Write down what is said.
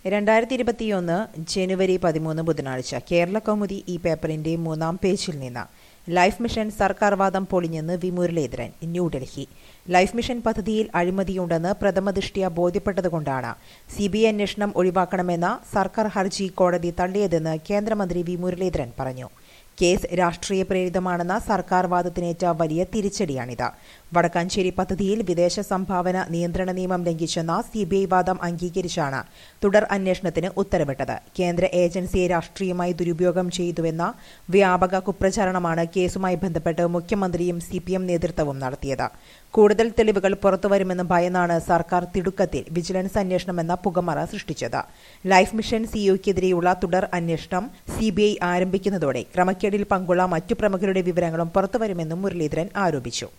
രണ്ടായിരത്തി ഇരുപത്തിയൊന്ന് ജനുവരി പതിമൂന്ന് ബുധനാഴ്ച കേരള കൗമുദി ഈ പേപ്പറിന്റെ മൂന്നാം പേജിൽ നിന്ന് ലൈഫ് മിഷൻ സർക്കാർ വാദം പൊളിഞ്ഞെന്ന് V Muraleedharan New Delhi life mission പദ്ധതിയിൽ അഴിമതിയുണ്ടെന്ന് പ്രഥമദൃഷ്ട്യാ ബോധ്യപ്പെട്ടതുകൊണ്ടാണ് സി ബി ഐ അന്വേഷണം ഒഴിവാക്കണമെന്ന സർക്കാർ ഹർജി കോടതി തള്ളിയതെന്ന് കേന്ദ്രമന്ത്രി വി മുരളീധരൻ പറഞ്ഞു കേസ് രാഷ്ട്രീയ പ്രേരിതമാണെന്ന സർക്കാർ വാദത്തിനേറ്റ വലിയ തിരിച്ചടിയാണിത് വടക്കാഞ്ചേരി പദ്ധതിയിൽ വിദേശ സംഭാവന നിയന്ത്രണ നിയമം ലംഘിച്ചെന്ന സിബിഐ വാദം അംഗീകരിച്ചാണ് തുടർ അന്വേഷണത്തിന് ഉത്തരവിട്ടത് കേന്ദ്ര ഏജൻസിയെ രാഷ്ട്രീയമായി ദുരുപയോഗം ചെയ്തുവെന്ന വ്യാപക കുപ്രചാരണമാണ് കേസുമായി ബന്ധപ്പെട്ട് മുഖ്യമന്ത്രിയും സിപിഎം നേതൃത്വവും നടത്തിയത് കൂടുതൽ തെളിവുകൾ പുറത്തുവരുമെന്ന് ഭയന്നാണ് സർക്കാർ തിടുക്കത്തിൽ വിജിലൻസ് അന്വേഷണമെന്ന പുകമറ സൃഷ്ടിച്ചത് ലൈഫ് മിഷൻ സിഇഒക്കെതിരെയുള്ള തുടർ അന്വേഷണം സിബിഐ ആരംഭിക്കുന്നതോടെ ക്രമക്കേടിൽ പങ്കുള്ള മറ്റു പ്രമുഖരുടെ വിവരങ്ങളും പുറത്തുവരുമെന്നും മുരളീധരൻ ആരോപിച്ചു